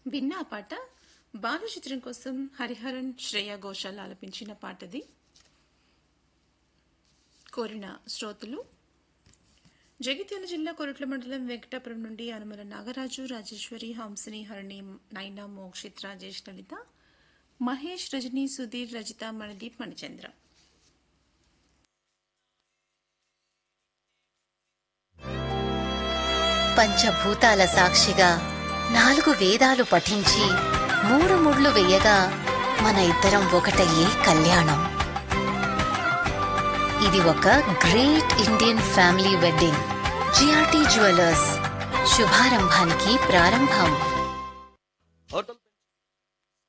విన్న ఆ పాట బాలు చిత్రం కోసం హరిహరన్ శ్రేయ ఘోషాల్ ఆలపించిన పాటది కోరిన శ్రోతలు జగిత్యాల జిల్లా కొరట్ల మండలం వెంకటాపురం నుండి అనుమల నాగరాజు రాజేశ్వరి హంసిని హరిణి నైనా మోక్షిత్ రాజేష్ లలిత మహేష్ రజని సుధీర్ రజిత మణదీప్ మణిచంద్ర పంచభూతాల సాక్షిగా నాలుగు వేదాలు పఠించి మూడు ముళ్ళు వేయగా మన ఇద్దరం ఒకటయ్యే కళ్యాణం ఇది ఒక great Indian family wedding GRT jewellers శుభారంభానికి ప్రారంభం